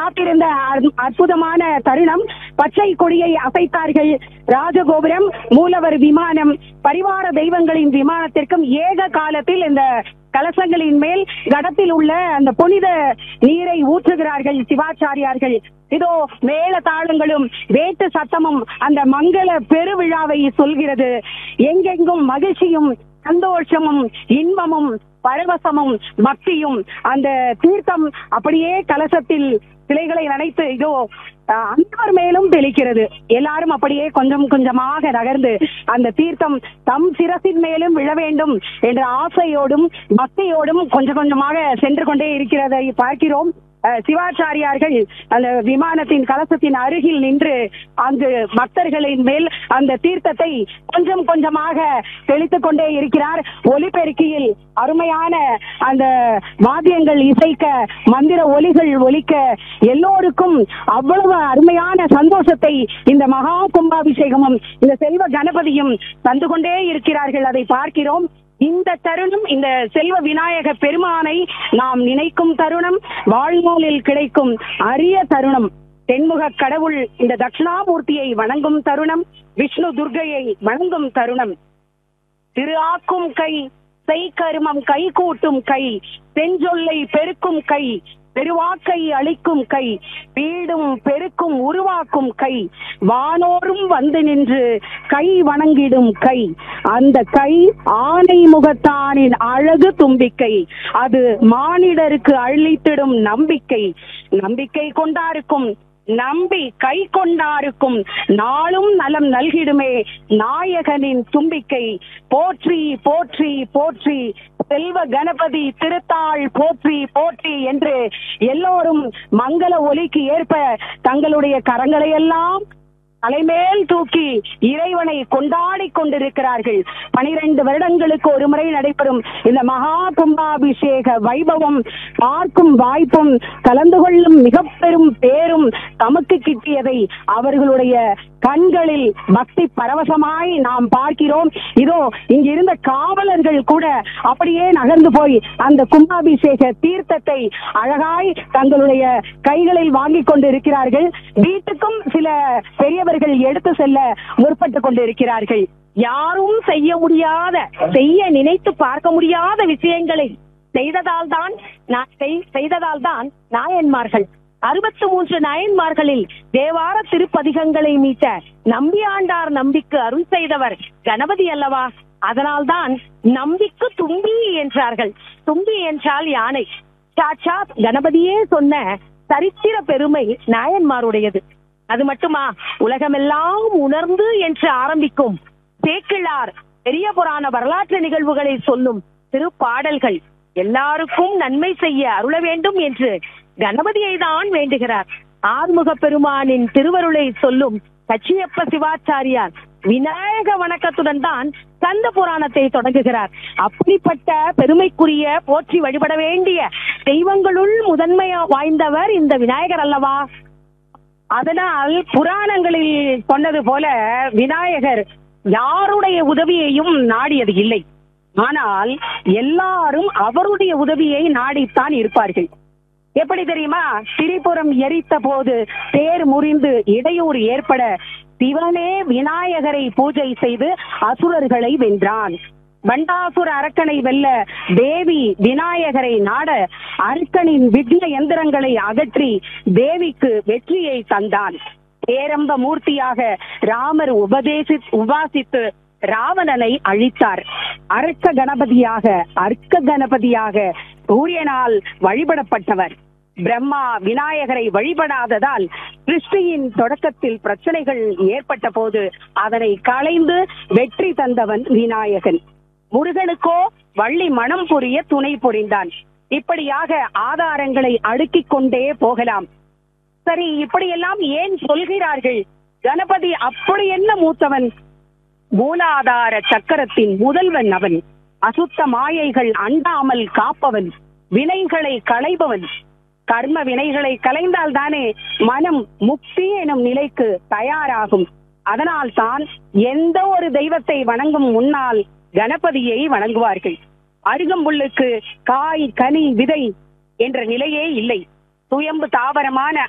காத்திருந்த அற்- அற்புதமான தருணம் பச்சை கொடியை அசைத்தார்கள் ராஜகோபுரம் மூலவர் விமானம் பரிவார தெய்வங்களின் விமானத்திற்கும் ஏக காலத்தில் இந்த கலசங்களின் மேல் கடத்தில் உள்ள அந்த புனித நீரை ஊற்றுகிறார்கள் சிவாச்சாரியார்கள் இதோ மேல தாளங்களும் வேட்டு சத்தமும் அந்த மங்கள பெருவிழாவை சொல்கிறது எங்கெங்கும் மகிழ்ச்சியும் சந்தோஷமும் இன்பமும் பரவசமும் பக்தியும் அந்த தீர்த்தம் அப்படியே கலசத்தில் சிலைகளை நனைத்து இதோ அஹ், அன்பர் மேலும் தெளிக்கிறது எல்லாரும் அப்படியே கொஞ்சம் கொஞ்சமாக நகர்ந்து அந்த தீர்த்தம் தம் சிரசின் மேலும் விழ வேண்டும் என்ற ஆசையோடும் பக்தியோடும் கொஞ்சம் கொஞ்சமாக சென்று கொண்டே இருக்கிறதை பார்க்கிறோம் அஹ், சிவாச்சாரியார்கள் அந்த விமானத்தின் கலசத்தின் அருகில் நின்று அங்கு பக்தர்களின் மேல் அந்த தீர்த்தத்தை கொஞ்சம் கொஞ்சமாக தெளித்துக் கொண்டே இருக்கிறார் ஒலிபெருக்கியில் அருமையான அந்த வாத்தியங்கள் இசைக்க மந்திர ஒலிகள் ஒலிக்க எல்லோருக்கும் அவ்வளவு அருமையான சந்தோஷத்தை இந்த மகா கும்பாபிஷேகமும் இந்த செல்வ கணபதியும் தந்து கொண்டே இருக்கிறார்கள் அதை பார்க்கிறோம் இந்த தருணம் இந்த செல்வ விநாயக பெருமானை நாம் நினைக்கும் தருணம் வாழ்நாளில் கிடைக்கும் அரிய தருணம் தென்முக கடவுள் இந்த தட்சிணாமூர்த்தியை வணங்கும் தருணம் விஷ்ணு துர்க்கையை வணங்கும் தருணம் திரு ஆக்கும் கை செய் கருமம் கை கூட்டும் கை செஞ்சொல்லை பெருக்கும் கை பெருவாக்கை அளிக்கும் கை வீடும் பெருக்கும் உருவாக்கும் கை வானோரும் வந்து நின்று கை வணங்கிடும் கை அந்த கை ஆனை முகத்தானின் அழகு தும்பிக்கை அது மானிடருக்கு அழித்திடும் நம்பிக்கை நம்பிக்கை கொண்டாருக்கும் நம்பி கை கொண்டாருக்கும் நாளும் நலம் நல்கிடுமே நாயகனின் தும்பிக்கை போற்றி போற்றி போற்றி செல்வ கணபதி திருத்தாள் போற்றி போற்றி என்று எல்லோரும் மங்கள ஒலிக்கு ஏற்ப தங்களுடைய கரங்களை எல்லாம் தலைமேல் தூக்கி இறைவனை கொண்டாடி கொண்டிருக்கிறார்கள் பனிரெண்டு வருடங்களுக்கு ஒரு முறை நடைபெறும் இந்த மகா கும்பாபிஷேக வைபவம் பார்க்கும் வாய்ப்பும் கலந்து கொள்ளும் மிக பெரும் பேரும் தமக்கு கிட்டியதை அவர்களுடைய கண்களில் பக்தி பரவசமாய் நாம் பார்க்கிறோம் இதோ இங்கிருந்த காவலர்கள் கூட அப்படியே நகர்ந்து போய் அந்த கும்பாபிஷேக தீர்த்தத்தை அழகாய் தங்களுடைய கைகளில் வாங்கிக் கொண்டு இருக்கிறார்கள் வீட்டுக்கும் சில பெரியவர்கள் எடுத்து செல்ல முற்பட்டு கொண்டிருக்கிறார்கள் யாரும் செய்ய முடியாத செய்ய நினைத்து பார்க்க முடியாத விஷயங்களை செய்ததால் தான் செய்ததால் தான் நாயன்மார்கள் அறுபத்தி மூன்று நாயன்மார்களில் தேவார திருப்பதிகங்களை மீட்ட நம்பியாண்டார் நம்பிக்கு அருள் செய்தவர் கணபதி அல்லவா அதனால்தான் நம்பிக்கு தும்பி என்றார்கள் தும்பி என்றால் யானை சாட்சாத் கணபதியே சொன்ன சரித்திர பெருமை நாயன்மாருடையது அது மட்டுமா உலகமெல்லாம் உணர்ந்து என்று ஆரம்பிக்கும் சேக்கிழார் பெரிய புராண வரலாற்று நிகழ்வுகளை சொல்லும் திருப்பாடல்கள் எல்லாருக்கும் நன்மை செய்ய அருள வேண்டும் என்று கணபதியை தான் வேண்டுகிறார் ஆறுமுக பெருமானின் திருவருளை சொல்லும் கச்சியப்ப சிவாச்சாரியார் விநாயக வணக்கத்துடன் தான் கந்த புராணத்தை தொடங்குகிறார் அப்படிப்பட்ட பெருமைக்குரிய போற்றி வழிபட வேண்டிய தெய்வங்களுள் முதன்மை வாய்ந்தவர் இந்த விநாயகர் அல்லவா அதனால் புராணங்களில் சொன்னது போல விநாயகர் யாருடைய உதவியையும் நாடியது இல்லை ஆனால் எல்லாரும் அவருடைய உதவியை நாடித்தான் இருப்பார்கள் எப்படி தெரியுமா திரிபுரம் எரித்த போது தேர் முறிந்து இடையூறு ஏற்பட சிவனே விநாயகரை பூஜை செய்து அசுரர்களை வென்றான் பண்டாசுர அரக்கனை வெல்ல தேவி விநாயகரை நாட அரக்கனின் விக்ன எந்திரங்களை அகற்றி தேவிக்கு வெற்றியை தந்தான் பேரம்ப மூர்த்தியாக ராமர் உபதேசி உபாசித்து ராவணனை அழித்தார் அரக்க கணபதியாக அர்க்க கணபதியாக சூரியனால் வழிபடப்பட்டவர் பிரம்மா விநாயகரை வழிபடாததால் கிருஷ்ணியின் தொடக்கத்தில் பிரச்சனைகள் ஏற்பட்ட போது அதனை களைந்து வெற்றி தந்தவன் விநாயகன் முருகனுக்கோ வள்ளி மனம் புரிய துணை புரிந்தான் இப்படியாக ஆதாரங்களை அடுக்கிக் கொண்டே போகலாம் சரி இப்படியெல்லாம் ஏன் சொல்கிறார்கள் கணபதி அப்படி என்ன மூத்தவன் மூலாதார சக்கரத்தின் முதல்வன் அவன் அசுத்த மாயைகள் அண்டாமல் காப்பவன் வினைகளை களைபவன் கர்ம வினைகளை கலைந்தால் தானே மனம் முக்தி எனும் நிலைக்கு தயாராகும் அதனால் தான் எந்த ஒரு தெய்வத்தை வணங்கும் முன்னால் கணபதியை வணங்குவார்கள் அருகம்புல்லுக்கு காய் கனி விதை என்ற நிலையே இல்லை சுயம்பு தாவரமான